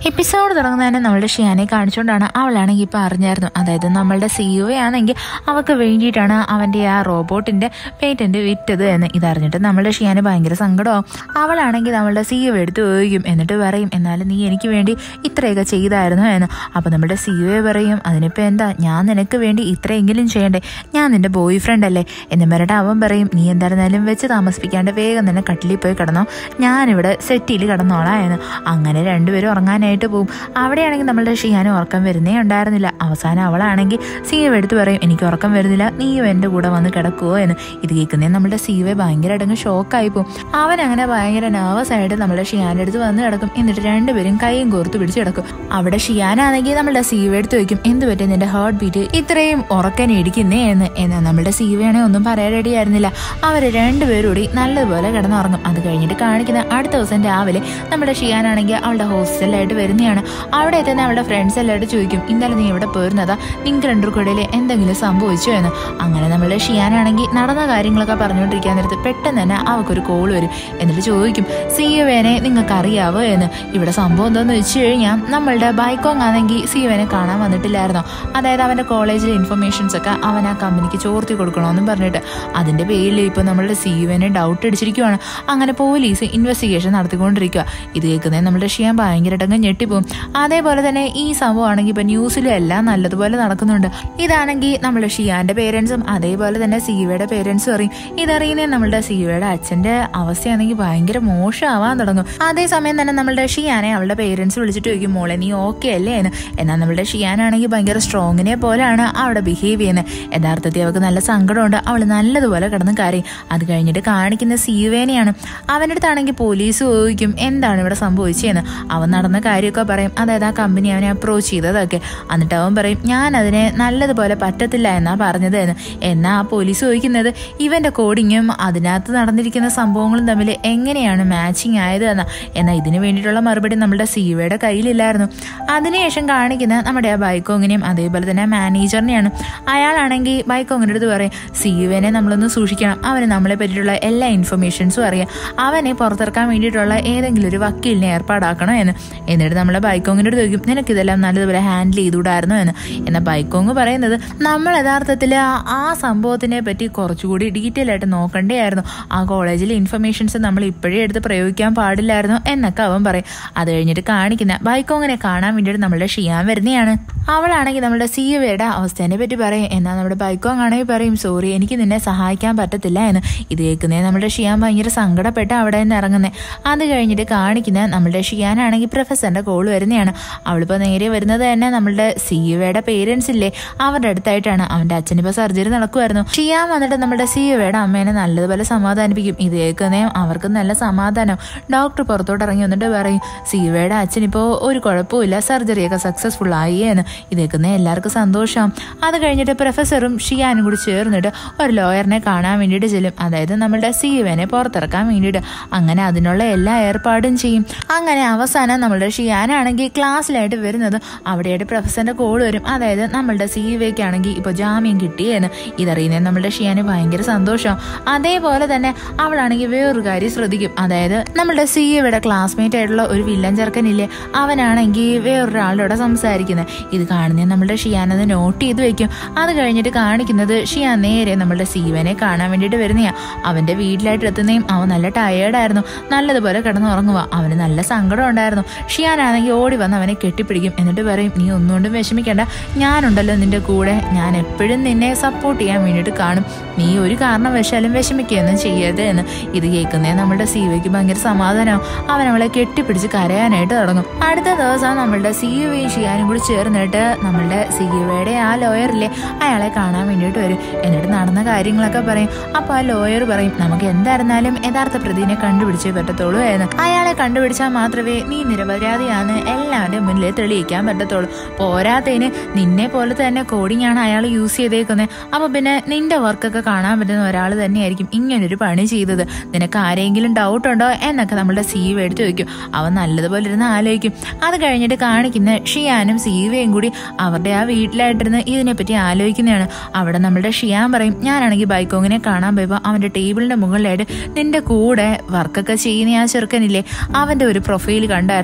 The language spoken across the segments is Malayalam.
എപ്പിസോഡ് തുടങ്ങുന്നതന്നെ നമ്മളുടെ ഷിയാനെ കാണിച്ചുകൊണ്ടാണ് അവളാണെങ്കിൽ ഇപ്പൊ അറിഞ്ഞായിരുന്നു അതായത് നമ്മളുടെ സിഇഒ ആണെങ്കിൽ അവൾക്ക് വേണ്ടിയിട്ടാണ് അവന്റെ ആ റോബോട്ടിന്റെ പേറ്റന്റ് വിറ്റത് എന്ന് ഇതറിഞ്ഞിട്ട് നമ്മളുടെ ഷിയാന് ഭയങ്കര സങ്കടമാവും അവളാണെങ്കിൽ നമ്മളുടെ സിഇഒ എടുത്ത് ചോദിക്കും എന്നിട്ട് പറയും എന്നാലും നീ എനിക്ക് വേണ്ടി ഇത്രയൊക്കെ ചെയ്തായിരുന്നു എന്ന് അപ്പൊ നമ്മുടെ സിഇഒ പറയും അതിനിപ്പോ എന്താ ഞാൻ നിനക്ക് വേണ്ടി ഇത്രയെങ്കിലും ചെയ്യണ്ടേ ഞാൻ നിന്റെ ബോയ് ഫ്രണ്ട് അല്ലേ എന്ന് പറഞ്ഞിട്ട് അവൻ പറയും നീ എന്തായിരുന്നാലും വെച്ച് താമസിപ്പിക്കാണ്ട് വേഗം തന്നെ കട്ടിലിൽ പോയി കിടന്നോ ഞാനിവിടെ സെറ്റിയിൽ കിടന്നോളാം എന്ന് അങ്ങനെ രണ്ടുപേരും ഉറങ്ങാനായിട്ട് പോകും അവിടെയാണെങ്കിൽ നമ്മളുടെ ഷിയാന് ഉറക്കം വരുന്നേ ഉണ്ടായിരുന്നില്ല അവസാനം അവളാണെങ്കിൽ സീവ എടുത്ത് പറയും എനിക്ക് ഉറക്കം വരുന്നില്ല നീയും എൻ്റെ കൂടെ വന്ന് കിടക്കുവോ എന്ന് ഇത് കേൾക്കുന്നേ നമ്മുടെ സീവ ഭയങ്കരമായിട്ട് അങ്ങ് ഷോക്കായി പോകും അവൻ അങ്ങനെ ഭയങ്കര നെർവസ് ആയിട്ട് നമ്മുടെ ഷിയാൻ്റെ അടുത്ത് വന്ന് കിടക്കും എന്നിട്ട് രണ്ടുപേരും കൈയും കോർത്ത് പിടിച്ച് കിടക്കും അവിടെ ഷിയാനാണെങ്കിൽ നമ്മുടെ സീവ എടുത്ത് വെക്കും എന്ത് പറ്റി നിന്റെ ഹാർട്ട് ബീറ്റ് ഇത്രയും ഉറക്കൻ ഇടിക്കുന്നേ എന്ന് എന്നാൽ നമ്മുടെ സീവയാണെങ്കിൽ ഒന്നും പറയാൻ റെഡിയായിരുന്നില്ല അവർ രണ്ടുപേരും കൂടി നല്ലതുപോലെ കിടന്നുറങ്ങും അത് കഴിഞ്ഞിട്ട് കാണിക്കുന്ന അടുത്ത ദിവസം രാവിലെ നമ്മുടെ ഷിയാനാണെങ്കിൽ അവളുടെ ഹോസ്റ്റലിലായിട്ട് വരുന്നതാണ് അവിടെ എത്തുന്ന അവളുടെ ഫ്രണ്ട്സ് എല്ലാവരും ചോദിക്കും ഇന്നലെ നീ എവിടെ പോയിരുന്നതാ നിങ്ങൾക്ക് രണ്ടുപേർക്കിടയിൽ എന്തെങ്കിലും സംഭവിച്ചോ എന്ന് അങ്ങനെ നമ്മളുടെ ഷിയാനാണെങ്കിൽ നടന്ന കാര്യങ്ങളൊക്കെ പറഞ്ഞുകൊണ്ടിരിക്കാൻ നേരത്ത് പെട്ടെന്ന് തന്നെ അവൾക്കൊരു കോൾ വരും എന്നിട്ട് ചോദിക്കും സിയുവേനെ നിങ്ങൾക്ക് അറിയാവോ എന്ന് ഇവിടെ സംഭവം എന്താന്ന് വെച്ച് കഴിഞ്ഞാൽ നമ്മളുടെ ബൈക്കോങ് ആണെങ്കിൽ സിയുവേനെ കാണാൻ വന്നിട്ടില്ലായിരുന്നോ അതായത് അവന്റെ കോളേജിലെ ഇൻഫർമേഷൻസ് ഒക്കെ അവൻ ആ കമ്പനിക്ക് ചോർത്തി കൊടുക്കണമെന്നും പറഞ്ഞിട്ട് അതിന്റെ പേരിൽ ഇപ്പൊ നമ്മളുടെ സിയുവിനെ ഡൗട്ട് അടിച്ചിരിക്കുവാണ് അങ്ങനെ പോലീസ് ഇൻവെസ്റ്റിഗേഷൻ നടത്തിക്കൊണ്ടിരിക്കുക ഇത് കേൾക്കുന്നത് നമ്മുടെ ഷിയാൻ ഭയങ്കരമായിട്ടങ്ങ് ഞെട്ടിപ്പോവും അതേപോലെ തന്നെ ഈ സംഭവമാണെങ്കിൽ ഇപ്പൊ ന്യൂസിലും എല്ലാം നല്ലതുപോലെ നടക്കുന്നുണ്ട് ഇതാണെങ്കിൽ നമ്മുടെ ഷിയാന്റെ പേരൻസും അതേപോലെ തന്നെ സീവയുടെ പേരൻസും അറിയും ഇതറിയുന്ന നമ്മളുടെ സീവയുടെ അച്ഛന്റെ അവസ്ഥയാണെങ്കിൽ ഭയങ്കര മോശമാവാൻ തുടങ്ങും അതേസമയം തന്നെ നമ്മളുടെ ഷിയാനെ അവളുടെ പേരൻസ് വിളിച്ചിട്ട് ചോദിക്കും മോളെ നീ ഓക്കെ അല്ലേ എന്ന് എന്നാൽ നമ്മളുടെ ഷിയാനാണെങ്കിൽ ഭയങ്കര സ്ട്രോങ്ങിനെ പോലെയാണ് അവിടെ ബിഹേവ് ചെയ്യുന്നത് യഥാർത്ഥത്തിൽ അവൾക്ക് നല്ല സങ്കടമുണ്ട് അവൾ നല്ലതുപോലെ കിടന്ന് കരയും അത് കഴിഞ്ഞിട്ട് കാണിക്കുന്ന സീവേനെയാണ് അവൻ്റെ അടുത്താണെങ്കിൽ പോലീസ് ചോദിക്കും എന്താണ് ഇവിടെ സംഭവിച്ചതെന്ന് അവൻ നടന്ന കാര്യമൊക്കെ പറയും അതായത് ആ കമ്പനി അവനെ അപ്രോച്ച് ചെയ്തതൊക്കെ എന്നിട്ട് അവൻ പറയും ഞാൻ അതിനെ നല്ലതുപോലെ പറ്റത്തില്ല എന്നാ പറഞ്ഞത് എന്ന് എന്നാ ആ പോലീസ് ചോദിക്കുന്നത് ഇവന്റെ കോഡിങ്ങും അതിനകത്ത് നടന്നിരിക്കുന്ന സംഭവങ്ങളും തമ്മിൽ എങ്ങനെയാണ് മാച്ചിങ് ആയത് എന്നാ എന്നാൽ ഇതിന് വേണ്ടിയിട്ടുള്ള മറുപടി നമ്മുടെ സീവയുടെ കയ്യിലില്ലായിരുന്നു അതിനുശേഷം കാണിക്കുന്ന നമ്മുടെ ആ ബൈക്കോങ്ങിനെയും അതേപോലെ തന്നെ മാനേജറിനെയാണ് അയാളാണെങ്കിൽ ബൈക്കോങ്ങിൻ്റെ അടുത്ത് പറയും സീവനെ നമ്മളൊന്ന് സൂക്ഷിക്കണം അവന് നമ്മളെ പറ്റിയിട്ടുള്ള എല്ലാ ഇൻഫർമേഷൻസും അറിയാം അവനെ പുറത്തിറക്കാൻ വേണ്ടിയിട്ടുള്ള ഏതെങ്കിലും ഒരു വക്കീലിനെ ഏർപ്പാടാക്കണം എന്ന് എന്നിട്ട് നമ്മളെ ബൈക്കോങ്ങിൻ്റെ അടുത്ത് ചോദിക്കും നിനക്ക് ഇതെല്ലാം നല്ലതുപോലെ ഹാൻഡിൽ ചെയ്തുകൂടായിരുന്നു എന്ന് എന്നാൽ ബൈക്കോങ് പറയുന്നത് നമ്മൾ യഥാർത്ഥത്തിൽ ആ- ആ സംഭവത്തിനെ പറ്റി കുറച്ചുകൂടി ഡീറ്റെയിൽ ആയിട്ട് നോക്കണ്ടേയായിരുന്നു ആ കോളേജിലെ ഇൻഫർമേഷൻസ് നമ്മൾ ഇപ്പോഴേ എടുത്ത് പ്രയോഗിക്കാൻ പാടില്ലായിരുന്നു എന്നൊക്കെ അവൻ പറയും അത് കഴിഞ്ഞിട്ട് കാണിക്കുന്ന ബൈക്കോങ്ങിനെ കാണാൻ വേണ്ടിയിട്ട് നമ്മളുടെ ഷിയാൻ വരുന്നതാണ് അവളാണെങ്കിൽ നമ്മുടെ സിയുവയുടെ അവസ്ഥേനെ പറ്റി പറയും എന്നാൽ നമ്മുടെ ബൈക്കോങ് ആണെങ്കിൽ പറയും സോറി എനിക്ക് നിന്നെ സഹായിക്കാൻ പറ്റത്തില്ല എന്ന് ഇത് കേൾക്കുന്നേ നമ്മുടെ ഷിയാൻ ഭയങ്കര സങ്കടപ്പെട്ട് അവിടെ നിന്ന് ഇറങ്ങുന്നത് അത് കഴിഞ്ഞിട്ട് കാണിക്കുന്ന നമ്മുടെ ഷിയാനാണെങ്കിൽ പ്രൊഫസറിന്റെ കോൾ വരുന്നതാണ് അവളിപ്പോൾ നേരെ വരുന്നത് തന്നെ നമ്മളുടെ സിയുവയുടെ പേരൻസ് ഇല്ലേ അവരുടെ അടുത്തായിട്ടാണ് അവന്റെ അച്ഛനിപ്പോൾ സർജറി നടക്കുമായിരുന്നു ഷിയാൻ വന്നിട്ട് നമ്മുടെ സിയുവയുടെ അമ്മേനെ നല്ലതുപോലെ സമാധാനിപ്പിക്കും ഇത് കേൾക്കുന്നേ അവർക്ക് നല്ല സമാധാനം ഡോക്ടർ പുറത്തോട്ട് ഇറങ്ങി വന്നിട്ട് പറയും സിയുവയുടെ അച്ഛനിപ്പോൾ ഒരു കുഴപ്പമില്ല സർജറിയൊക്കെ സക്സസ്ഫുൾ ആയി എന്ന് ഇത് കേൾക്കുന്ന എല്ലാവർക്കും സന്തോഷം അത് കഴിഞ്ഞിട്ട് പ്രൊഫസറും ഷിയാനും കൂടി ചേർന്നിട്ട് ഒരു ലോയറിനെ കാണാൻ വേണ്ടിയിട്ട് ചെല്ലും അതായത് നമ്മളുടെ സിയുവിനെ പുറത്തിറക്കാൻ വേണ്ടിയിട്ട് അങ്ങനെ അതിനുള്ള എല്ലാ ഏർപ്പാടും ചെയ്യും അങ്ങനെ അവസാനം നമ്മളുടെ ഷിയാനാണെങ്കിൽ ക്ലാസ്സിലായിട്ട് വരുന്നത് അവിടെയായിട്ട് പ്രൊഫസറിന്റെ കോൾ വരും അതായത് നമ്മളുടെ സിയുവയ്ക്കാണെങ്കിൽ ഇപ്പോൾ ജാമ്യം കിട്ടിയെന്ന് ഇതറിയുന്നത് നമ്മളുടെ ഷിയാന് ഭയങ്കര സന്തോഷം അതേപോലെ തന്നെ അവളാണെങ്കിൽ വേറൊരു കാര്യം ശ്രദ്ധിക്കും അതായത് നമ്മളുടെ സിയുവയുടെ ക്ലാസ്മേറ്റ് ആയിട്ടുള്ള ഒരു വില്ലൻ ചെറുക്കനില്ലേ അവനാണെങ്കിൽ വേറൊരാളോട് സംസാരിക്കുന്നത് ഇത് കാണുന്നത് നമ്മളുടെ ഷിയാൻ അത് നോട്ട് ചെയ്ത് വെക്കും അത് കഴിഞ്ഞിട്ട് കാണിക്കുന്നത് ഷിയാൻ നേരെ നമ്മളുടെ സീവനെ കാണാൻ വേണ്ടിയിട്ട് വരുന്നയാ അവന്റെ വീട്ടിലായിട്ട് എത്തുന്നതും അവൻ നല്ല ടയേർഡായിരുന്നു നല്ലതുപോലെ കിടന്നുറങ്ങുക അവന് നല്ല സങ്കടം ഉണ്ടായിരുന്നു ഷിയാനാണെങ്കിൽ ഓടി വന്ന് അവനെ കെട്ടിപ്പിടിക്കും എന്നിട്ട് പറയും നീ ഒന്നുകൊണ്ടും വിഷമിക്കേണ്ട ഞാനുണ്ടല്ലോ നിന്റെ കൂടെ ഞാൻ എപ്പോഴും നിന്നെ സപ്പോർട്ട് ചെയ്യാൻ വേണ്ടിയിട്ട് കാണും നീ ഒരു കാരണവശാലും വിഷമിക്കുകയൊന്നും ചെയ്യരുത് എന്ന് ഇത് കേൾക്കുന്നേ നമ്മുടെ സീവയ്ക്ക് ഭയങ്കര സമാധാനവും അവൻ അവളെ കെട്ടിപ്പിടിച്ച് കരയാനായിട്ട് തുടങ്ങും അടുത്ത ദിവസം നമ്മളുടെ സിയുവയും ഷിയാനും കൂടി ചേർന്നിട്ട് നമ്മളുടെ സിയുവയുടെ ആ ലോയറിലെ അയാളെ കാണാൻ വേണ്ടിയിട്ട് വരും എന്നിട്ട് നടന്ന കാര്യങ്ങളൊക്കെ പറയും അപ്പോൾ ആ ലോയർ പറയും നമുക്ക് എന്തായിരുന്നാലും യഥാർത്ഥ പ്രതിനെ കണ്ടുപിടിച്ചേ പറ്റത്തുള്ളൂ എന്ന് അയാളെ കണ്ടുപിടിച്ചാൽ മാത്രമേ നീ നിരപരാധിയാന്ന് എല്ലാവരുടെയും മുന്നിൽ തെളിയിക്കാൻ പറ്റത്തുള്ളൂ പോരാത്തതിന് നിന്നെ പോലെ തന്നെ കോഡിംഗ് ആണ് അയാൾ യൂസ് ചെയ്തേക്കുന്നത് അപ്പൊ പിന്നെ നിന്റെ വർക്കൊക്കെ കാണാൻ പറ്റുന്ന ഒരാൾ തന്നെയായിരിക്കും ഇങ്ങനൊരു പണി ചെയ്തത് നിനക്ക് ആരെങ്കിലും ഡൗട്ട് ഉണ്ടോ എന്നൊക്കെ നമ്മളുടെ സീവ് എടുത്ത് വെക്കും അവൻ നല്ലതുപോലെ ഇരുന്ന് ആലോചിക്കും അത് കഴിഞ്ഞിട്ട് കാണിക്കുന്ന ഷിയാനും സീവയും കൂടി അവരുടെ ആ വീട്ടിലായിട്ടിരുന്ന് ഇതിനെപ്പറ്റി ആലോചിക്കുന്നതാണ് അവിടെ നമ്മളുടെ ഷിയാൻ പറയും ഞാനാണെങ്കിൽ ബൈക്കോങ്ങിനെ കാണാൻ പോയപ്പോൾ അവന്റെ ടേബിളിന്റെ മുകളിലായിട്ട് നിന്റെ കൂടെ വർക്കൊക്കെ ചെയ്യുന്ന ആ ചെറുക്കനില്ലേ അവന്റെ ഒരു പ്രൊഫൈൽ കണ്ടായിരുന്നു എന്ന്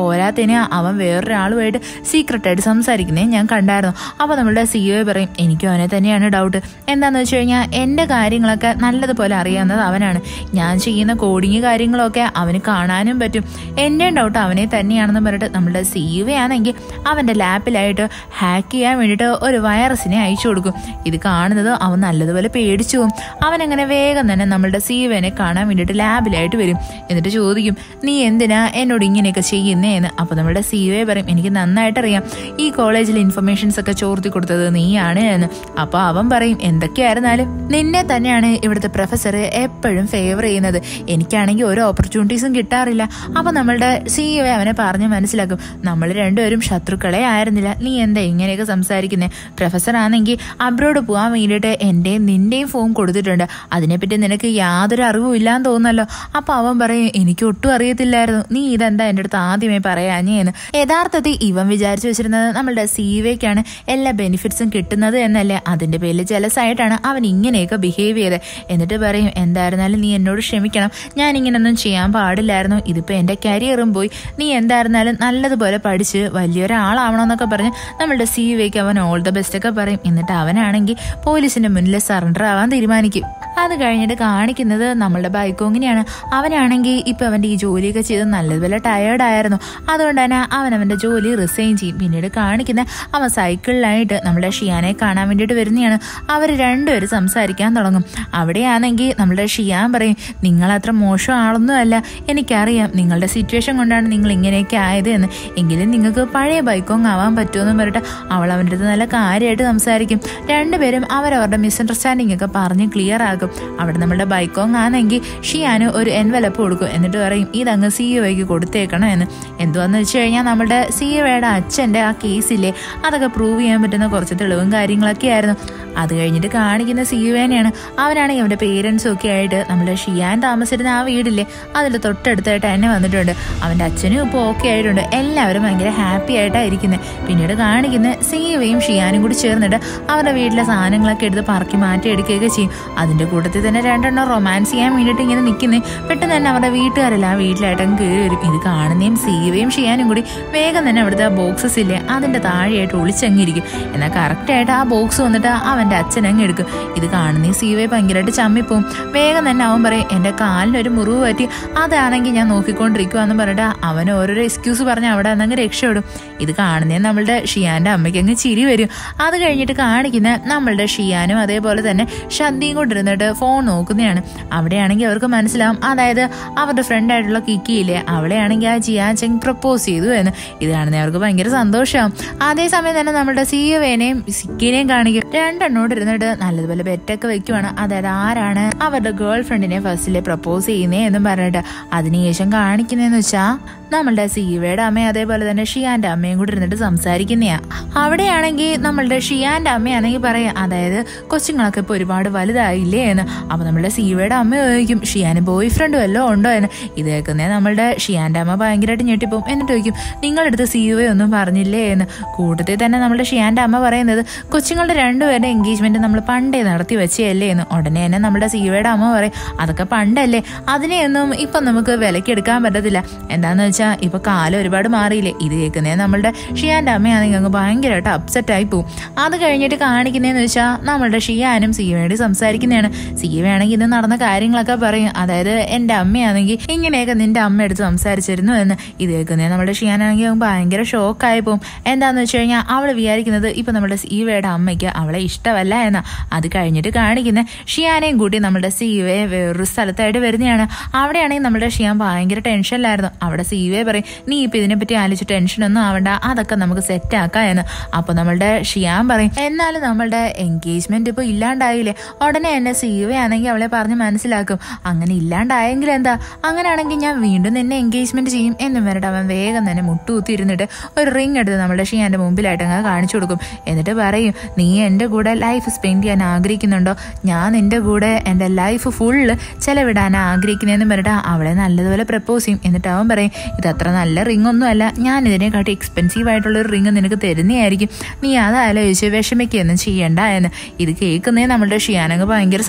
പോരാത്തതിന് അവൻ വേറൊരാളുമായിട്ട് സീക്രട്ടായിട്ട് സംസാരിക്കുന്നത് ഞാൻ കണ്ടായിരുന്നു അപ്പോൾ നമ്മളുടെ സിഇഒ പറയും എനിക്കും അവനെ തന്നെയാണ് ഡൗട്ട് എന്താണെന്ന് വെച്ച് കഴിഞ്ഞാൽ എൻ്റെ കാര്യങ്ങളൊക്കെ നല്ലതുപോലെ അറിയാവുന്നത് അവനാണ് ഞാൻ ചെയ്യുന്ന കോഡിങ് കാര്യങ്ങളൊക്കെ അവന് കാണാനും പറ്റും എൻ്റെ ഡൗട്ട് അവനെ തന്നെയാണെന്ന് പറഞ്ഞിട്ട് നമ്മളുടെ സിഇഒ ആണെങ്കിൽ അവൻ്റെ ലാപ്പിലായിട്ട് ഹാക്ക് ചെയ്യാൻ വേണ്ടിയിട്ട് ഒരു വൈറസിനെ അയച്ചു കൊടുക്കും ഇത് കാണുന്നത് അവൻ നല്ലതുപോലെ പേടിച്ചു പോകും അവനങ്ങനെ വേഗം തന്നെ നമ്മളുടെ സിഇഒനെ കാണാൻ വേണ്ടിയിട്ട് ലാബിലായിട്ട് വരും എന്നിട്ട് ചോദിക്കും നീ എന്തിനാ എന്നോട് ഇങ്ങനെയൊക്കെ ചെയ്യുന്നേ എന്ന് അപ്പോൾ നമ്മുടെ സിഇഒ പറയും എനിക്ക് നന്നായിട്ട് അറിയാം ഈ കോളേജിലെ ഇൻഫർമേഷൻസ് ഒക്കെ ചോർത്തി കൊടുത്തത് നീയാണ് എന്ന് അപ്പോൾ അവൻ പറയും എന്തൊക്കെയായിരുന്നാലും നിന്നെ തന്നെയാണ് ഇവിടുത്തെ പ്രൊഫസർ എപ്പോഴും ഫേവർ ചെയ്യുന്നത് എനിക്കാണെങ്കിൽ ഒരു ഓപ്പർച്യൂണിറ്റീസും കിട്ടാറില്ല അപ്പോൾ നമ്മളുടെ സിഇഒ അവനെ പറഞ്ഞ് മനസ്സിലാക്കും നമ്മൾ രണ്ടുപേരും ശത്രുക്കളെ ആയിരുന്നില്ല നീ എന്താ ഇങ്ങനെയൊക്കെ സംസാരിക്കുന്നത് പ്രൊഫസർ ആണെങ്കിൽ അബ്രോഡ് പോകാൻ വേണ്ടിയിട്ട് എൻ്റെയും നിന്റെയും ഫോം കൊടുത്തിട്ടുണ്ട് അതിനെപ്പറ്റി നിനക്ക് യാതൊരു അറിവും ഇല്ലാന്ന് തോന്നുന്നല്ലോ അപ്പോൾ അവൻ പറയും എനിക്ക് ഒട്ടും അറിയത്തില്ലായിരുന്നു നീ ഇതെന്താ എൻ്റെ അടുത്ത് ആദ്യമേ പറയാഞ്ഞേന്ന് യഥാർത്ഥത്തിൽ ഇവൻ വിചാരിച്ചു വെച്ചിരുന്നത് നമ്മളുടെ സിഇവയ്ക്കാണ് എല്ലാ ബെനിഫിറ്റ്സും കിട്ടുന്നത് എന്നല്ലേ അതിന്റെ പേരിൽ ജലസായിട്ടാണ് അവൻ ഇങ്ങനെയൊക്കെ ബിഹേവ് ചെയ്തത് എന്നിട്ട് പറയും എന്തായിരുന്നാലും നീ എന്നോട് ക്ഷമിക്കണം ഞാൻ ഇങ്ങനൊന്നും ചെയ്യാൻ പാടില്ലായിരുന്നു ഇതിപ്പോ എന്റെ കരിയറും പോയി നീ എന്തായിരുന്നാലും നല്ലതുപോലെ പഠിച്ച് വലിയൊരാളാവണമെന്നൊക്കെ പറഞ്ഞ് നമ്മളുടെ സിഇവയ്ക്ക് അവൻ ഓൾ ദ ബെസ്റ്റ് ഒക്കെ പറയും എന്നിട്ട് അവനാണെങ്കിൽ പോലീസിന്റെ മുന്നിൽ സറണ്ടർ ആവാൻ തീരുമാനിക്കും അത് കഴിഞ്ഞിട്ട് കാണിക്കുന്നത് നമ്മളുടെ ബൈക്കോങ്ങിനെയാണ് അവനാണെങ്കിൽ ഇപ്പൊ അവന്റെ ഈ ജോലിയൊക്കെ ചെയ്ത് നല്ലതുപോലെ ടയേർഡ് ആയിരുന്നു അതുകൊണ്ട് തന്നെ അവൻ അവന്റെ ജോലി റിസൈൻ ചെയ്യും പിന്നീട് കാണിക്കുന്ന അവൻ സൈക്കിളിലായിട്ട് നമ്മുടെ ഷിയാനെ കാണാൻ വേണ്ടിയിട്ട് വരുന്നതാണ് അവർ രണ്ടുപേരും സംസാരിക്കാൻ തുടങ്ങും അവിടെയാണെങ്കിൽ നമ്മുടെ ഷിയാൻ പറയും നിങ്ങൾ അത്ര മോശം ആളൊന്നും അല്ല എനിക്കറിയാം നിങ്ങളുടെ സിറ്റുവേഷൻ കൊണ്ടാണ് നിങ്ങൾ ഇങ്ങനെയൊക്കെ ആയത് എന്ന് എങ്കിലും നിങ്ങൾക്ക് പഴയ ബൈക്കോങ് ആവാൻ പറ്റുമെന്ന് പറഞ്ഞിട്ട് അവൾ അവൻ്റെ അടുത്ത് നല്ല കാര്യമായിട്ട് സംസാരിക്കും രണ്ടുപേരും അവരവരുടെ മിസ്അണ്ടർസ്റ്റാൻഡിംഗ് ഒക്കെ പറഞ്ഞ് ക്ലിയർ ആക്കും അവിടെ നമ്മുടെ ബൈക്കോങ് ആണെങ്കിൽ ഷിയാന് ഒരു എൻവലപ്പ് കൊടുക്കും എന്നിട്ട് പറയും ഇതങ്ങ് സി ഒയ്ക്ക് കൊടുത്തേക്കണം എന്ന് എന്തുവാന്ന് വെച്ച് കഴിഞ്ഞാൽ നമ്മുടെ സി ഒയുടെ അച്ഛൻ്റെ ആ കേസില്ലേ അതൊക്കെ പ്രൂവ് ചെയ്യാൻ പറ്റുന്ന കുറച്ച് തെളിവും കാര്യങ്ങളൊക്കെ ആയിരുന്നു അത് കഴിഞ്ഞിട്ട് കാണിക്കുന്ന സി യുവേനെയാണ് അവനാണെങ്കിൽ അവൻ്റെ പേരൻസും ഒക്കെ ആയിട്ട് നമ്മുടെ ഷിയാൻ താമസിച്ചിരുന്ന ആ വീടില്ലേ അതിൽ തൊട്ടടുത്തായിട്ട് തന്നെ വന്നിട്ടുണ്ട് അവൻ്റെ അച്ഛനും ഇപ്പോൾ ഓക്കെ ആയിട്ടുണ്ട് എല്ലാവരും ഭയങ്കര ഹാപ്പി ആയിട്ടാണ് ഇരിക്കുന്നത് പിന്നീട് കാണിക്കുന്ന സിയുവയും ഷിയാനും കൂടി ചേർന്നിട്ട് അവരുടെ വീട്ടിലെ സാധനങ്ങളൊക്കെ എടുത്ത് പറക്കി മാറ്റി എടുക്കുകയൊക്കെ ചെയ്യും അതിൻ്റെ കൂട്ടത്തിൽ തന്നെ രണ്ടെണ്ണം റൊമാൻസ് ചെയ്യാൻ വേണ്ടിയിട്ട് ഇങ്ങനെ നിൽക്കുന്നത് പെട്ടെന്ന് തന്നെ അവരുടെ വീട്ടുകാരെല്ലാം വീട്ടിലായിട്ടങ്ങ് കയറി വരും ഇത് കാണുന്നതും സിയുവയും ഷിയാനും കൂടി വേഗം തന്നെ അവിടുത്തെ ആ ബോക്സസ് ഇല്ലേ അതിൻ്റെ താഴെയായിട്ട് ഒളിച്ചങ്ങിരിക്കും എന്നാൽ കറക്റ്റായിട്ട് ആ ബോക്സ് വന്നിട്ട് അവൻ്റെ അച്ഛൻ അങ്ങ് എടുക്കും ഇത് കാണുന്ന സീവെ ഭയങ്കരമായിട്ട് ചമ്മിപ്പോവും വേഗം തന്നെ അവൻ പറയും എൻ്റെ കാലിനൊരു മുറിവ് പറ്റി അതാണെങ്കിൽ ഞാൻ നോക്കിക്കൊണ്ടിരിക്കുവാന്ന് പറഞ്ഞിട്ട് അവൻ ഓരോരോ എക്സ്ക്യൂസ് പറഞ്ഞ് അവിടെ നിന്ന് രക്ഷപ്പെടും ഇത് കാണുന്നേ നമ്മളുടെ ഷിയാൻ്റെ അമ്മയ്ക്ക് അങ്ങ് ചിരി വരും അത് കഴിഞ്ഞിട്ട് കാണിക്കുന്ന നമ്മളുടെ ഷിയാനും അതേപോലെ തന്നെ ഷന്തിയും കൊണ്ടിരുന്നിട്ട് ഫോൺ നോക്കുന്നതാണ് അവിടെയാണെങ്കിൽ അവർക്ക് മനസ്സിലാവും അതായത് അവരുടെ ഫ്രണ്ടായിട്ടുള്ള കിക്കിയില്ലേ അവളെയാണെങ്കിൽ ആ ജിയാൻ ചെങ് പ്രപ്പോസ് ചെയ്തു എന്ന് ഇത് കാണുന്ന അവർക്ക് ഭയങ്കര സന്തോഷമാവും അതേസമയം തന്നെ നമ്മുടെ സിയുവേനെയും സിക്കിനെയും കാണിക്കും രണ്ടെണ്ണോട് ഇരുന്നിട്ട് നല്ലതുപോലെ ബെറ്റൊക്കെ വെക്കുവാണ് അതായത് ആരാണ് അവരുടെ ഗേൾ ഫ്രണ്ടിനെ ഫസ്റ്റിലെ പ്രപ്പോസ് ചെയ്യുന്നേ എന്നും പറഞ്ഞിട്ട് അതിനുശേഷം കാണിക്കുന്നതെന്ന് വെച്ചാൽ നമ്മളുടെ സീവയുടെ അമ്മയും അതേപോലെ തന്നെ ഷിയാന്റെ അമ്മയും കൂടി ഇരുന്നിട്ട് സംസാരിക്കുന്നയാ അവിടെയാണെങ്കിൽ നമ്മളുടെ ഷിയാന്റെ അമ്മയാണെങ്കിൽ പറയാം അതായത് കൊച്ചുങ്ങളൊക്കെ ഇപ്പൊ ഒരുപാട് വലുതായില്ലേ എന്ന് അപ്പൊ നമ്മളുടെ സീവയുടെ അമ്മ ചോദിക്കും ഷിയാന് ബോയ് ഫ്രണ്ട് വല്ലോ ഉണ്ടോ എന്ന് ഇത് കേൾക്കുന്നേ നമ്മളുടെ ഷിയാന്റെ അമ്മ ഭയങ്കരമായിട്ട് ഞെട്ടിപ്പോവും എന്നിട്ട് ചോദിക്കും നിങ്ങളടുത്ത് സീവ ഒന്നും പറഞ്ഞില്ലേ എന്ന് കൂട്ടത്തിൽ തന്നെ നമ്മളുടെ ഷിയാന്റെ അമ്മ പറയുന്നത് കൊച്ചുങ്ങളുടെ രണ്ടുപേരുടെ എൻഗേജ്മെന്റ് നമ്മൾ പണ്ടേ നടത്തി വെച്ചല്ലേ എന്ന് ഉടനെ തന്നെ നമ്മുടെ സീവയുടെ അമ്മ പറയും അതൊക്കെ പണ്ടല്ലേ അതിനെയൊന്നും ഇപ്പൊ നമുക്ക് വിലക്കെടുക്കാൻ പറ്റത്തില്ല എന്താന്ന് വെച്ചാൽ ഇപ്പൊ കാലം ഒരുപാട് മാറിയില്ലേ ഇത് കേൾക്കുന്നേ നമ്മളുടെ ഷിയാന്റെ അമ്മയാണെങ്കിൽ അങ്ങ് ഭയങ്കരമായിട്ട് അപ്സെറ്റ് ആയി പോകും അത് കഴിഞ്ഞിട്ട് കാണിക്കുന്നതെന്ന് വെച്ചാൽ നമ്മളുടെ ഷിയാനും സീവയോട് സംസാരിക്കുന്നതാണ് സീവയാണെങ്കിൽ ഇന്ന് നടന്ന കാര്യങ്ങളൊക്കെ പറയും അതായത് എൻ്റെ അമ്മയാണെങ്കിൽ ഇങ്ങനെയൊക്കെ നിന്റെ അമ്മ എടുത്ത് സംസാരിച്ചിരുന്നു എന്ന് ഇത് കേൾക്കുന്നേ നമ്മുടെ ഷിയാനാണെങ്കിൽ അങ്ങ് ഭയങ്കര ഷോക്കായി പോകും എന്താന്ന് വെച്ച് കഴിഞ്ഞാൽ അവൾ വിചാരിക്കുന്നത് ഇപ്പൊ നമ്മുടെ സീവയുടെ അമ്മയ്ക്ക് അവളെ ഇഷ്ടമല്ല എന്നാ അത് കഴിഞ്ഞിട്ട് കാണിക്കുന്ന ഷിയാനെയും കൂട്ടി നമ്മുടെ സീവയെ വേറൊരു സ്ഥലത്തായിട്ട് വരുന്നതാണ് അവിടെയാണെങ്കിൽ നമ്മുടെ ഷിയാൻ ഭയങ്കര ടെൻഷനിലായിരുന്നു അവിടെ സീവയെ പറയും നീ ഇപ്പൊ ഇതിനെപ്പറ്റി ആലോചിച്ച് ടെൻഷനൊന്നും ആവണ്ട അതൊക്കെ നമുക്ക് സെറ്റ് ആക്കാം എന്ന് അപ്പൊ നമ്മളുടെ ഷിയാൻ പറയും എന്നാലും നമ്മളുടെ എൻഗേജ്മെന്റ് ഇപ്പൊ ഇല്ലാണ്ടായില്ലേ ഉടനെ എന്നെ സീവയാണെങ്കിൽ അവളെ പറഞ്ഞ് മനസ്സിലാക്കും അങ്ങനെ ഇല്ലാണ്ടായെങ്കിൽ എന്താ അങ്ങനെയാണെങ്കിൽ ഞാൻ വീണ്ടും നിന്നെ എൻഗേജ്മെന്റ് ചെയ്യും എന്നും പറഞ്ഞിട്ട് അവൻ വേഗം തന്നെ മുട്ടുകുത്തി ഇരുന്നിട്ട് ഒരു റിങ് എടുത്ത് നമ്മുടെ ഷിയാന്റെ മുമ്പിലായിട്ട് അങ്ങ് കാണിച്ചു കൊടുക്കും എന്നിട്ട് പറയും നീ എൻ്റെ കൂടെ ലൈഫ് സ്പെൻഡ് ചെയ്യാൻ ആഗ്രഹിക്കുന്നുണ്ടോ ഞാൻ നിന്റെ കൂടെ എൻ്റെ ലൈഫ് ഫുള്ള് ചെലവിടാൻ ആഗ്രഹിക്കുന്നതെന്ന് പറഞ്ഞിട്ട് അവളെ നല്ലതുപോലെ പ്രപ്പോസ് ചെയ്യും എന്നിട്ട് അവൻ പറയും ഇത് അത്ര നല്ല റിംഗ് ഒന്നും അല്ല ഞാൻ ഇതിനെക്കാട്ടി എക്സ്പെൻസീവ് ആയിട്ടുള്ള ഒരു റിംഗ് നിനക്ക് തരുന്നതായിരിക്കും നീ അത് ആലോചിച്ച് വിഷമിക്കുകയൊന്നും ചെയ്യണ്ട എന്ന് ഇത് കേൾക്കുന്നേ നമ്മളുടെ ഷിയാനങ്ങ് ഭയങ്കര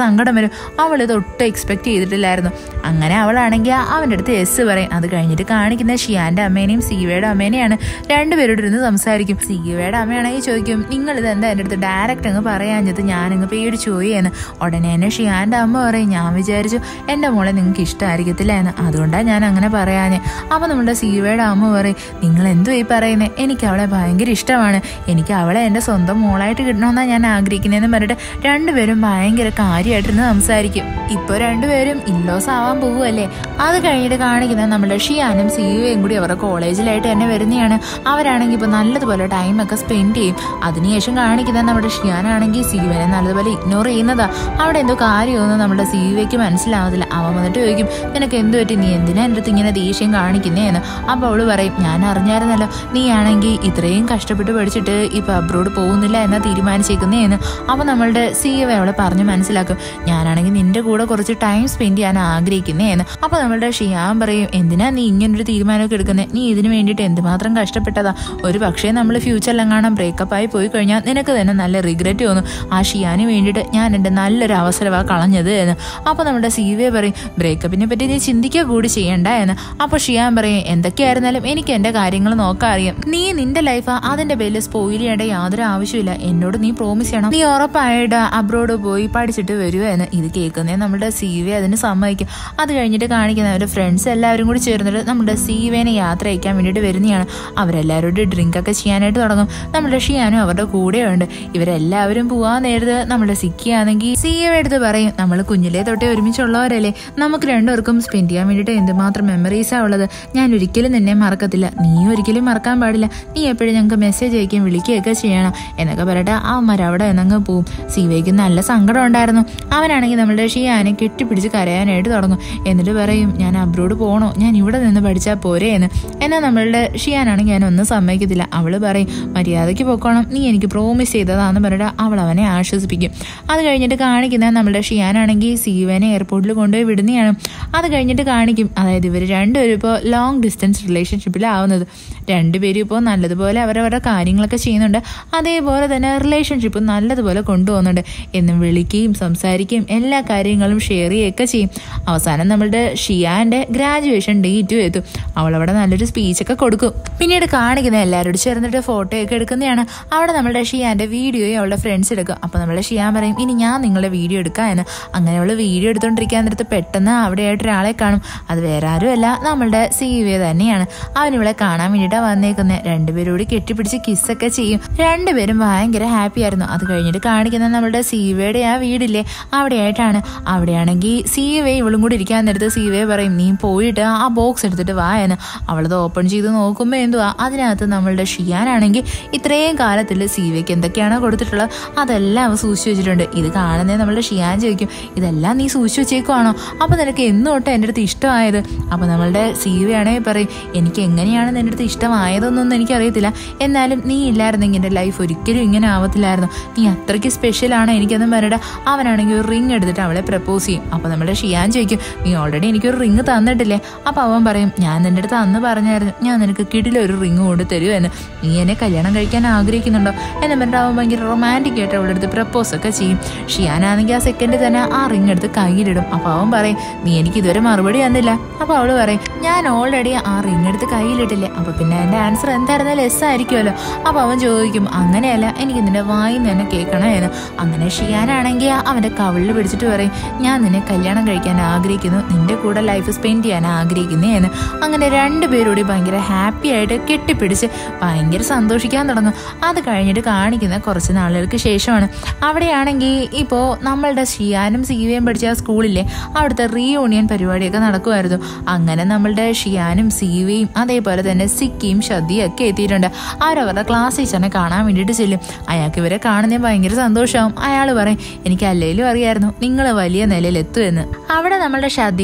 സങ്കടം വരും അവൾ ഇത് ഒട്ടും എക്സ്പെക്ട് ചെയ്തിട്ടില്ലായിരുന്നു അങ്ങനെ അവളാണെങ്കിൽ അവൻ്റെ അടുത്ത് എസ് പറയും അത് കഴിഞ്ഞിട്ട് കാണിക്കുന്ന ഷിയാന്റെ അമ്മേനെയും സീവയുടെ അമ്മേനെയാണ് രണ്ടുപേരോട് ഇരുന്ന് സംസാരിക്കും സീവയുടെ അമ്മയാണെങ്കിൽ ചോദിക്കും നിങ്ങൾ ഇത് എന്താ എൻ്റെ അടുത്ത് ഡയറക്റ്റ് അങ്ങ് പറയാഞ്ഞത് ഞാനങ്ങ് പേടിച്ചു പോയി എന്ന് ഉടനെ തന്നെ ഷിയാന്റെ അമ്മ പറയും ഞാൻ വിചാരിച്ചു എൻ്റെ മോളെ നിങ്ങൾക്ക് ഇഷ്ടമായിരിക്കത്തില്ല എന്ന് അതുകൊണ്ടാണ് ഞാൻ അങ്ങനെ പറയാഞ്ഞ് അപ്പോൾ നമ്മുടെ സീവയുടെ അമ്മ പറയും നിങ്ങൾ എന്തോ ഈ പറയുന്നത് എനിക്ക് അവളെ ഭയങ്കര ഇഷ്ടമാണ് എനിക്ക് അവളെ എൻ്റെ സ്വന്തം മോളായിട്ട് കിട്ടണമെന്നാണ് ഞാൻ ആഗ്രഹിക്കുന്നതെന്ന് പറഞ്ഞിട്ട് രണ്ടുപേരും ഭയങ്കര കാര്യമായിട്ടിരുന്ന് സംസാരിക്കും ഇപ്പോൾ രണ്ടുപേരും ഇല്ലോസ് ആവാൻ പോവുമല്ലേ അത് കഴിഞ്ഞിട്ട് കാണിക്കുന്നത് നമ്മുടെ ഷിയാനും സിയുവയും കൂടി അവരുടെ കോളേജിലായിട്ട് തന്നെ വരുന്നതാണ് അവരാണെങ്കിൽ ഇപ്പോൾ നല്ലതുപോലെ ടൈമൊക്കെ സ്പെൻഡ് ചെയ്യും അതിനുശേഷം കാണിക്കുന്നത് നമ്മുടെ ഷിയാനാണെങ്കിൽ സിയുവിനെ നല്ലതുപോലെ ഇഗ്നോർ ചെയ്യുന്നതാ അവിടെ എന്തോ കാര്യമൊന്നും നമ്മുടെ സിയുവയ്ക്ക് മനസ്സിലാവത്തില്ല അവൻ വന്നിട്ട് ചോദിക്കും നിനക്ക് എന്ത് പറ്റി നീ എന്തിനാ എൻ്റെ അടുത്ത് ഇങ്ങനെ ദേഷ്യം കാണിക്കുന്നേന്ന് അപ്പോൾ അവള് പറയും ഞാൻ അറിഞ്ഞായിരുന്നല്ലോ നീ ആണെങ്കിൽ ഇത്രയും കഷ്ടപ്പെട്ട് പഠിച്ചിട്ട് ഇപ്പൊ അബ്രോഡ് പോകുന്നില്ല എന്നാ തീരുമാനിച്ചേക്കുന്നേന്ന് അപ്പോൾ നമ്മളുടെ സി എ അവളെ പറഞ്ഞ് മനസ്സിലാക്കും ഞാനാണെങ്കിൽ നിന്റെ കൂടെ കുറച്ച് ടൈം സ്പെൻഡ് ചെയ്യാൻ ആഗ്രഹിക്കുന്നേന്ന് അപ്പോൾ നമ്മളുടെ ഷിയാൻ പറയും എന്തിനാ നീ ഇങ്ങനൊരു തീരുമാനമൊക്കെ എടുക്കുന്നത് നീ ഇതിന് വേണ്ടിയിട്ട് എന്തുമാത്രം കഷ്ടപ്പെട്ടതാ ഒരു പക്ഷേ നമ്മൾ ഫ്യൂച്ചറിലെങ്ങാനും ബ്രേക്കപ്പ് ആയി പോയി കഴിഞ്ഞാൽ നിനക്ക് തന്നെ നല്ല റിഗ്രറ്റ് തോന്നും ആ ഷിയാന് വേണ്ടിയിട്ട് ഞാൻ എൻ്റെ നല്ലൊരു അവസരമാണ് കളഞ്ഞത് എന്ന് അപ്പോൾ നമ്മുടെ സി വി പറയും ബ്രേക്കപ്പിനെ പറ്റി നീ ചിന്തിക്കുക കൂടി ചെയ്യണ്ട എന്ന് അപ്പോൾ ഷിയാൻ പറയും എന്തൊക്കെയായിരുന്നാലും എനിക്ക് എൻ്റെ കാര്യങ്ങൾ നോക്കാൻ അറിയാം നീ നിന്റെ ലൈഫ് അതിന്റെ പേരിൽ സ്പോയിൽ ചെയ്യേണ്ട യാതൊരു ആവശ്യമില്ല എന്നോട് നീ പ്രോമിസ് ചെയ്യണം നീ ഉറപ്പായിട്ട് അബ്രോഡ് പോയി പഠിച്ചിട്ട് വരുക എന്ന് ഇത് കേൾക്കുന്നേ നമ്മുടെ സി വി അതിന് സമ്മതിക്കും അത് കഴിഞ്ഞിട്ട് കാണിക്കുന്ന അവരുടെ ഫ്രണ്ട്സ് എല്ലാവരും കൂടി ചേർന്നിട്ട് നമ്മുടെ സി വിനെ യാത്ര അയക്കാൻ വേണ്ടിയിട്ട് വരുന്നതാണ് അവരെല്ലാവരോടും ഡ്രിങ്ക് ഒക്കെ ചെയ്യാനായിട്ട് തുടങ്ങും നമ്മുടെ ഷിയാനും അവരുടെ കൂടെയുണ്ട് ഇവരെല്ലാവരും പോവാൻ നേരത്ത് നമ്മുടെ സിക്കിയാണെങ്കിൽ സി എ എടുത്ത് പറയും നമ്മൾ കുഞ്ഞിലേ തൊട്ടേ ഒരുമിച്ചുള്ളവരല്ലേ നമുക്ക് രണ്ടുപേർക്കും സ്പെൻഡ് ചെയ്യാൻ വേണ്ടിയിട്ട് എന്തുമാത്രം മെമ്മറീസാണ് ഉള്ളത് ഞാൻ ഒരിക്കലും നിന്നെ മറക്കത്തില്ല നീ ഒരിക്കലും മറക്കാൻ പാടില്ല നീ എപ്പോഴും ഞങ്ങൾക്ക് മെസ്സേജ് അയക്കുകയും വിളിക്കുകയൊക്കെ ചെയ്യണം എന്നൊക്കെ പറയട്ടെ അവന്മാർ അവിടെ എന്നങ്ങ് പോവും സീവയ്ക്ക് നല്ല സങ്കടം ഉണ്ടായിരുന്നു അവനാണെങ്കിൽ നമ്മുടെ ഷിയാനെ കെട്ടിപ്പിടിച്ച് കരയാനായിട്ട് തുടങ്ങും എന്നിട്ട് പറയും ഞാൻ അബ്രോഡ് പോകണോ ഞാൻ ഇവിടെ നിന്ന് പഠിച്ചാൽ പോരെ എന്ന് എന്നാൽ നമ്മളുടെ ഷിയാനാണെങ്കിൽ ഞാൻ ഒന്നും സമ്മതിക്കത്തില്ല അവള് പറയും മര്യാദയ്ക്ക് പൊക്കോണം നീ എനിക്ക് പ്രോമിസ് ചെയ്തതാന്ന് പറഞ്ഞിട്ട് അവൾ അവനെ ആശ്വസിപ്പിക്കും അത് കഴിഞ്ഞിട്ട് കാണിക്കുന്ന നമ്മുടെ ഷിയാനാണെങ്കിൽ സീവനെ എയർപോർട്ടിൽ കൊണ്ടുപോയി വിടുന്നതാണ് അത് കഴിഞ്ഞിട്ട് കാണിക്കും അതായത് ഇവർ രണ്ടുപേരും ഇപ്പോൾ ലോങ് ഡിസ്റ്റൻസ് റിലേഷൻഷിപ്പിലാവുന്നത് രണ്ടുപേരും ഇപ്പോൾ നല്ലതുപോലെ അവരവരുടെ കാര്യങ്ങളൊക്കെ ചെയ്യുന്നുണ്ട് അതേപോലെ തന്നെ റിലേഷൻഷിപ്പ് നല്ലതുപോലെ കൊണ്ടുപോകുന്നുണ്ട് എന്നും വിളിക്കുകയും സംസാരിക്കുകയും എല്ലാ കാര്യങ്ങളും ഷെയർ ചെയ്യുകയൊക്കെ ചെയ്യും അവസാനം നമ്മളുടെ ഷിയാന്റെ ഗ്രാജുവേഷൻ ഡേറ്റും എത്തും അവളവിടെ നല്ലൊരു സ്പീച്ചൊക്കെ കൊടുക്കും പിന്നീട് കാണിക്കുന്ന എല്ലാവരോടും ചേർന്നിട്ട് ഫോട്ടോ ഒക്കെ എടുക്കുന്നതാണ് അവിടെ നമ്മളുടെ ഷിയാന്റെ വീഡിയോയും അവളുടെ ഫ്രണ്ട്സ് എടുക്കും അപ്പോൾ നമ്മളുടെ ഷിയാൻ പറയും ഇനി ഞാൻ നിങ്ങളുടെ വീഡിയോ എടുക്കാം എന്ന് അങ്ങനെ അവള് വീഡിയോ എടുത്തോണ്ടിരിക്കാൻ നേരത്ത് പെട്ടെന്ന് അവിടെയായിട്ട് ഒരാളെ കാണും അത് വേറെ ആരുമല്ല നമ്മളുടെ സി വി തന്നെയാണ് അവൻ ഇവിടെ കാണാൻ വേണ്ടിയിട്ടാണ് വന്നേക്കുന്നത് രണ്ടുപേരോട് കെട്ടിപ്പിടിച്ച് കിസ്സൊക്കെ ചെയ്യും രണ്ടുപേരും ഭയങ്കര ഹാപ്പി ആയിരുന്നു അത് കഴിഞ്ഞിട്ട് കാണിക്കുന്ന നമ്മളുടെ സീവയുടെ ആ വീടില്ലേ അവിടെയായിട്ടാണ് അവിടെയാണെങ്കിൽ സീവയെ ഇവളും കൂടി ഇരിക്കാൻ നേരത്ത് സീവയെ പറയും നീ പോയിട്ട് ആ ബോക്സ് എടുത്തിട്ട് വാ എന്ന് അവളത് ഓപ്പൺ ചെയ്ത് നോക്കുമ്പോൾ എന്തുവാ അതിനകത്ത് നമ്മളുടെ ഷിയാനാണെങ്കിൽ ഇത്രയും കാലത്തിൽ സീവയ്ക്ക് എന്തൊക്കെയാണോ കൊടുത്തിട്ടുള്ളത് അതെല്ലാം അവ സൂക്ഷിച്ചു വെച്ചിട്ടുണ്ട് ഇത് കാണുന്നേ നമ്മളുടെ ഷിയാൻ ചോദിക്കും ഇതെല്ലാം നീ സൂക്ഷിച്ചു വെച്ചേക്കുവാണോ അപ്പൊ നിനക്ക് എന്ന് തൊട്ട് എൻ്റെ അടുത്ത് ഇഷ്ടമായത് അപ്പൊ നമ്മളുടെ സീവയാണെങ്കിൽ പറയും എനിക്ക് എങ്ങനെയാണ് നിന്റെ അടുത്ത് ഇഷ്ടമായതെന്നൊന്നും എനിക്കറിയത്തില്ല എന്നാലും നീ ഇല്ലായിരുന്നെങ്കിൽ എൻ്റെ ലൈഫ് ഒരിക്കലും ഇങ്ങനെ ആവത്തില്ലായിരുന്നു നീ അത്രയ്ക്ക് സ്പെഷ്യലാണ് എനിക്കൊന്നും പറയട്ടെ അവനാണെങ്കിൽ ഒരു റിങ് എടുത്തിട്ട് അവളെ പ്രപ്പോസ് ചെയ്യും അപ്പൊ നമ്മുടെ ഷിയാൻ ചോദിക്കും നീ ഓൾറെഡി എനിക്കൊരു റിങ് തന്നിട്ടില്ലേ അപ്പൊ അവൻ പറയും ഞാൻ നിന്റെ അടുത്ത് അന്ന് പറഞ്ഞായിരുന്നു ഞാൻ നിനക്ക് കിടിലൊരു റിങ് കൊണ്ട് തരൂ എന്ന് നീ എന്നെ കല്യാണം കഴിക്കാൻ ആഗ്രഹിക്കുന്നുണ്ടോ എന്ന് പറഞ്ഞിട്ട് അവൻ ഭയങ്കര റൊമാൻറ്റിക് ആയിട്ട് അവളുടെ അടുത്ത് പ്രപ്പോസ് ഒക്കെ ചെയ്യും ഷിയാനാണെങ്കിൽ ആ സെക്കൻഡ് തന്നെ ആ റിങ് എടുത്ത് കയ്യിലിടും അപ്പൊ അവൻ പറയും നീ എനിക്ക് ഇതുവരെ മറുപടി തന്നില്ല അപ്പൊ അവള് പറയും ഞാൻ ഓൾറെഡി ആ റിങ് എടുത്ത് കയ്യിലിട്ടില്ലേ അപ്പൊ പിന്നെ എന്റെ ആൻസർ എന്തായിരുന്നാലും എസ് ആയിരിക്കുമല്ലോ അപ്പൊ അവൻ ചോദിക്കും അങ്ങനെയല്ല എനിക്ക് നിന്റെ വായി തന്നെ കേൾക്കണേ എന്ന് അങ്ങനെ ഷിയാനാണെങ്കിൽ അവന്റെ കവിളിൽ പിടിച്ചിട്ട് പറയും ഞാൻ നിന്നെ കല്യാണം കഴിക്കാൻ ആഗ്രഹിക്കുന്നു നിന്റെ കൂടെ ലൈഫ് സ്പെൻഡ് ചെയ്യാൻ ആഗ്രഹിക്കുന്നേ എന്ന് അങ്ങനെ രണ്ടുപേരോട് ഭയങ്കര ഹാപ്പി ആയിട്ട് കെട്ടിപ്പിടിച്ച് ഭയങ്കര സന്തോഷിക്കാൻ തുടങ്ങും അത് കഴിഞ്ഞിട്ട് കാണിക്കുന്ന കുറച്ച് നാളുകൾക്ക് ശേഷമാണ് അവിടെയാണെങ്കിൽ ഇപ്പോൾ നമ്മളുടെ ഷിയാനും സീവയും പഠിച്ച ആ സ്കൂളിലെ അവിടുത്തെ റീയൂണിയൻ പരിപാടിയൊക്കെ നടക്കുമായിരുന്നു അങ്ങനെ നമ്മളുടെ ഷിയാനും സീവയും അതേപോലെ തന്നെ സിക്കിയും ഷദ്ദിയും ഒക്കെ എത്തിയിട്ടുണ്ട് അവരവരുടെ ക്ലാസ് ടീച്ചറിനെ കാണാൻ വേണ്ടിയിട്ട് ചെല്ലും അയാൾക്ക് ഇവരെ കാണുന്നതിന് ഭയങ്കര സന്തോഷമാവും അയാൾ പറയും എനിക്ക് അല്ലേലും അറിയായിരുന്നു നിങ്ങൾ വലിയ നിലയിൽ എത്തുമെന്ന് അവിടെ നമ്മളുടെ ഷദ്ദിയും സിക്കിയും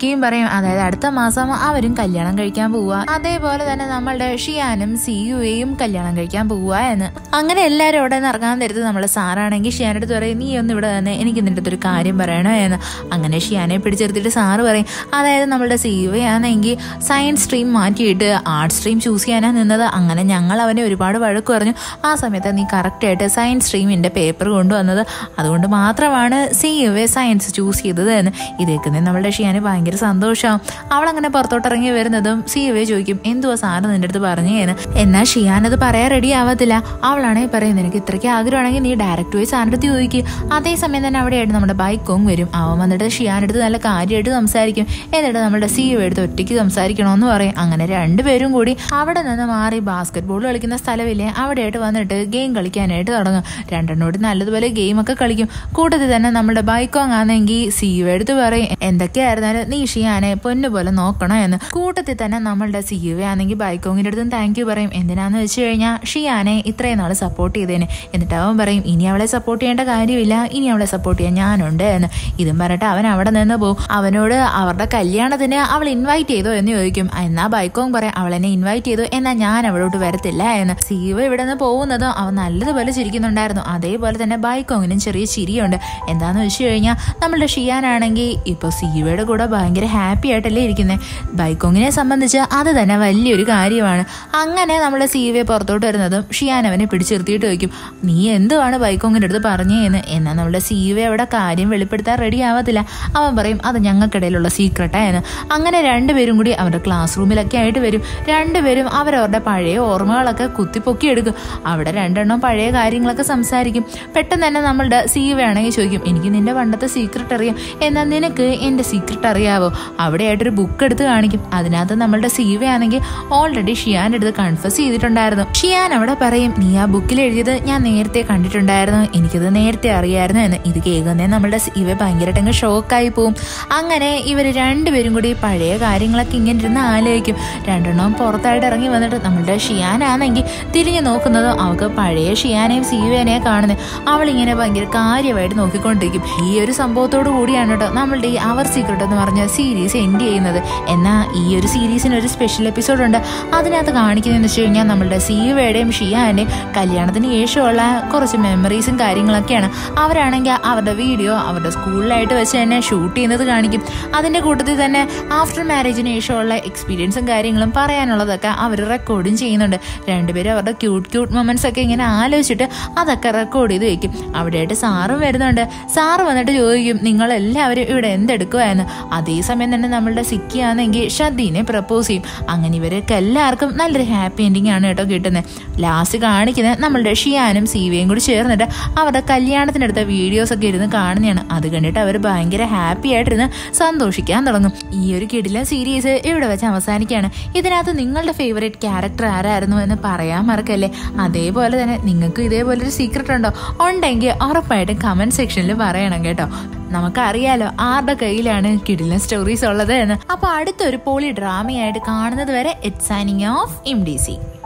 സിയുയും പറയും അതായത് അടുത്ത മാസം അവരും കല്യാണം കഴിക്കാൻ പോവുക അതേപോലെ തന്നെ നമ്മളുടെ ഷിയാനും സിയുയെയും കല്യാണം കഴിക്കാൻ പോവുക എന്ന് അങ്ങനെ എല്ലാവരും അവിടെ നിന്ന് ഇറങ്ങാൻ നേരത്ത് നമ്മുടെ സാറാണെങ്കിൽ ഷിയാൻ്റെ അടുത്ത് പറയും നീ ഒന്ന് ഇവിടെ തന്നെ എനിക്ക് നിന്റെ അടുത്തൊരു കാര്യം പറയണോ എന്ന് അങ്ങനെ ഷിയാനെ പിടിച്ചെടുത്തിട്ട് സാറ് പറയും അതായത് നമ്മളുടെ സിയുവയാണെങ്കിൽ സയൻസ് സ്ട്രീം മാറ്റിയിട്ട് ആർട്സ് സ്ട്രീം ചൂസ് ചെയ്യാനാണ് നിന്നത് അങ്ങനെ ഞങ്ങൾ അവനെ ഒരുപാട് വഴക്ക് പറഞ്ഞു ആ സമയത്ത് നീ കറക്റ്റായിട്ട് സയൻസ് സ്ട്രീമിൻ്റെ പേപ്പർ കൊണ്ടുവന്നത് അതുകൊണ്ട് മാത്രമാണ് C U A science choose ചെയ്തത് എന്ന് ഇതേക്കുന്നത് നമ്മളുടെ ഷിയാന് ഭയങ്കര സന്തോഷമാവും അവളങ്ങനെ പുറത്തോട്ട് ഇറങ്ങി വരുന്നതും സി യു എ ചോദിക്കും എന്തുവാ സാറ് നിന്റെ അടുത്ത് പറഞ്ഞു എന്ന് എന്നാൽ ഷിയാൻ അത് പറയാൻ റെഡി ആവത്തില്ല അവളാണെങ്കിൽ പറയും നിനക്ക് ഇത്രയ്ക്ക് ആഗ്രഹമാണെങ്കിൽ നീ ഡയറക്റ്റ് പോയി സാറിൻ്റെ അടുത്ത് ചോദിക്കും അതേസമയം തന്നെ അവിടെയായിട്ട് നമ്മുടെ ബൈക്കോങ് വരും അവൻ വന്നിട്ട് ഷിയാൻ്റെ അടുത്ത് നല്ല കാര്യമായിട്ട് സംസാരിക്കും എന്നിട്ട് നമ്മുടെ സി യു എടുത്ത് ഒറ്റയ്ക്ക് സംസാരിക്കണമെന്ന് പറയും അങ്ങനെ രണ്ടുപേരും കൂടി അവിടെ നിന്ന് മാറി ബാസ്കറ്റ് ബോൾ കളിക്കുന്ന സ്ഥലമില്ലേ അവിടെയായിട്ട് വന്നിട്ട് ഗെയിം കളിക്കാനായിട്ട് തുടങ്ങും രണ്ടെണ്ണോട് നല്ലതുപോലെ ഗെയിമൊക്കെ കളിക്കും കൂട്ടത്തിൽ തന്നെ നമ്മുടെ ബൈക്കോങ് ആണെങ്കിൽ സി യു എടുത്ത് പറയും എന്തൊക്കെയായിരുന്നാലും നീ ഷിയാനെ പൊന്നു പോലെ നോക്കണം എന്ന് കൂട്ടത്തിൽ തന്നെ നമ്മളുടെ സി യു ആണെങ്കിൽ ബൈക്കോങ്ങിന്റെ അടുത്തും താങ്ക് യു പറയും എന്തിനാന്ന് വെച്ച് കഴിഞ്ഞാൽ ഷിയാനെ ഇത്രയും നാൾ സപ്പോർട്ട് ചെയ്തേനെ എന്നിട്ട് അവൻ പറയും ഇനി അവളെ സപ്പോർട്ട് ചെയ്യേണ്ട കാര്യമില്ല ഇനി അവളെ സപ്പോർട്ട് ചെയ്യാൻ ഞാനുണ്ട് എന്ന് ഇതും പറഞ്ഞിട്ട് അവൻ അവിടെ നിന്ന് പോകും അവനോട് അവരുടെ കല്യാണത്തിന് അവൾ ഇൻവൈറ്റ് ചെയ്തോ എന്ന് ചോദിക്കും എന്നാ ബൈക്കോങ് പറയും അവൾ എന്നെ ഇൻവൈറ്റ് ചെയ്തു എന്നാൽ ഞാൻ അവളോട്ട് വരത്തില്ല എന്ന് സീവ ഇവിടെ നിന്ന് പോകുന്നതും അവൻ നല്ലതുപോലെ ചിരിക്കുന്നുണ്ടായിരുന്നു അതേപോലെ തന്നെ ബൈക്കോങ്ങിനും ചെറിയ ചിരിയുണ്ട് എന്താന്ന് വെച്ച് കഴിഞ്ഞാൽ നമ്മളുടെ ഷിയാനാണെങ്കിൽ ഇപ്പോൾ സീവയുടെ കൂടെ ഭയങ്കര ഹാപ്പി ആയിട്ടല്ലേ ഇരിക്കുന്നത് ബൈക്കോങ്ങിനെ സംബന്ധിച്ച് അത് തന്നെ വലിയൊരു കാര്യമാണ് അങ്ങനെ നമ്മുടെ സീവയെ പുറത്തോട്ട് വരുന്നതും ഷിയാൻ അവനെ പിടിച്ചിരുത്തിയിട്ട് ചോദിക്കും നീ എന്തുവാണ് ബൈക്കോങ്ങിൻ്റെ അടുത്ത് പറഞ്ഞേന്ന് എന്നാൽ നമ്മുടെ സീവ അവിടെ കാര്യം വെളിപ്പെടുത്താൻ റെഡി ആവത്തില്ല അവൻ പറയും അത് ഞങ്ങൾക്കിടയിലുള്ള സീക്രട്ടായെന്ന് അങ്ങനെ രണ്ടുപേരും കൂടി അവരുടെ ക്ലാസ് റൂമിലൊക്കെ ആയിട്ട് വരും രണ്ടുപേരും അവരവരുടെ പഴയ ഓർമ്മകളൊക്കെ കുത്തിപ്പൊക്കി എടുക്കും അവിടെ രണ്ടെണ്ണം പഴയ കാര്യങ്ങളൊക്കെ സംസാരിക്കും പെട്ടെന്ന് തന്നെ നമ്മളുടെ സീവയാണെങ്കിൽ ചോദിക്കും എനിക്ക് നിന്റെ പണ്ടത്തെ സീക്രട്ട് അറിയാം എന്നാൽ നിനക്ക് എൻ്റെ സീക്രട്ട് അറിയാവോ അവിടെയായിട്ടൊരു ബുക്ക് എടുത്ത് കാണിക്കും അതിനകത്ത് നമ്മളുടെ സീവയാണെങ്കിൽ ഓൾറെഡി ഷിയാൻ്റെ അടുത്ത് കൺഫസ് ചെയ്തിട്ടുണ്ടായിരുന്നു ഷിയാൻ അവിടെ പറയും നീ ആ ബുക്കിൽ എഴുതിയത് ഞാൻ നേരത്തെ കണ്ടിട്ടുണ്ടായിരുന്നു എനിക്കത് നേരത്തെ അറിയായിരുന്നു എന്ന് ഇത് കേൾക്കുന്നേ നമ്മളുടെ സീവ ഭയങ്കരമായിട്ട് അങ്ങ് ഷോക്കായി പോവും അങ്ങനെ ഇവർ രണ്ടുപേരും കൂടി പഴയ കാര്യങ്ങളൊക്കെ ഇങ്ങനെ ഇരുന്ന് ആലോചിക്കും രണ്ടെണ്ണവും പുറത്തായിട്ട് ഇറങ്ങി വന്നിട്ട് നമ്മളുടെ ഷിയാനാണെങ്കിൽ തിരിഞ്ഞു നോക്കുന്നതും അവൾക്ക് പഴയ ഷിയാനെയും സീവേനെയും കാണുന്നത് അവളിങ്ങനെ ഭയങ്കര കാര്യമായിട്ട് നോക്കിക്കൊണ്ടിരിക്കും ഈ ഒരു സംഭവത്തോടു കൂടിയാണ് കേട്ടോ നമ്മളുടെ ഈ അവർ സീക്രട്ട് എന്ന് പറഞ്ഞ സീരീസ് എൻഡ് ചെയ്യുന്നത് എന്നാൽ ഈ ഒരു സീരീസിന് ഒരു സ്പെഷ്യൽ എപ്പിസോഡ് ഉണ്ട് അതിനകത്ത് കാണിക്കുന്നതെന്ന് വെച്ച് കഴിഞ്ഞാൽ നമ്മളുടെ സീവയുടെയും ഷിയാൻ്റെയും കല്യാണത്തിന് ശേഷമുള്ള കുറച്ച് മെമ്മറീസും കാര്യങ്ങളൊക്കെയാണ് അവരാണെങ്കിൽ അവരുടെ വീഡിയോ അവരുടെ സ്കൂളിലായിട്ട് വെച്ച് തന്നെ ഷൂട്ട് ചെയ്യുന്നത് കാണിക്കും അതിൻ്റെ കൂട്ടത്തിൽ തന്നെ ആഫ്റ്റർ മാരേജിന് ശേഷമുള്ള എക്സ്പീരിയൻസും കാര്യങ്ങളും പറയാനുള്ളതൊക്കെ അവർ റെക്കോർഡും ചെയ്യുന്നുണ്ട് രണ്ടുപേരും അവരുടെ ക്യൂട്ട് ക്യൂട്ട് മൊമെന്റ്സ് ഒക്കെ ഇങ്ങനെ ആലോചിച്ചിട്ട് അതൊക്കെ റെക്കോർഡ് ചെയ്ത് വെക്കും അവിടെയായിട്ട് സാറും വരുന്നുണ്ട് സാറ് വന്നിട്ട് ചോദിക്കും നിങ്ങളെല്ലാവരും ഇവിടെ എന്തെടുക്കുമായിരുന്നു അതേസമയം തന്നെ നമ്മളുടെ സിക്കിയാണെങ്കിൽ ഷദ്ദീനെ പ്രപ്പോസ് ചെയ്യും അങ്ങനെ ഇവർക്ക് എല്ലാവർക്കും നല്ലൊരു ഹാപ്പി എൻഡിങ് ആണ് കേട്ടോ കിട്ടുന്നത് ലാസ്റ്റ് കാണിക്കുന്നത് നമ്മളുടെ ഷിയാനും സീവയും കൂടി ചേർന്നിട്ട് അവരുടെ കല്യാണത്തിനെടുത്ത വീഡിയോസ് ഒക്കെ ഇരുന്ന് കാണുന്നതാണ് അത് കണ്ടിട്ട് അവർ ഭയങ്കര ഹാപ്പി ആയിട്ടിരുന്ന് സന്തോഷിക്കാൻ തുടങ്ങും ഈ ഒരു കിടിലൻ സീരീസ് ഇവിടെ വെച്ച് അവസാനിക്കുകയാണ് ഇതിനകത്ത് നിങ്ങളുടെ ഫേവറേറ്റ് ക്യാരക്ടർ ആരായിരുന്നു എന്ന് പറയാൻ മറക്കല്ലേ അതേപോലെ തന്നെ നിങ്ങൾക്കും ഇതേപോലെ ഒരു സീക്രട്ട് ഉണ്ടോ ഉണ്ടെങ്കിൽ ഉറപ്പായിട്ടും കമന്റ് സെക്ഷനിൽ പറയണം കേട്ടോ നമുക്കറിയാലോ ആരുടെ കയ്യിലാണ് കിടിലൻ സ്റ്റോറീസ് ഉള്ളത് എന്ന് അപ്പൊ അടുത്തൊരു പോളി ഡ്രാമയായിട്ട് കാണുന്നത് വരെ it signing off M D C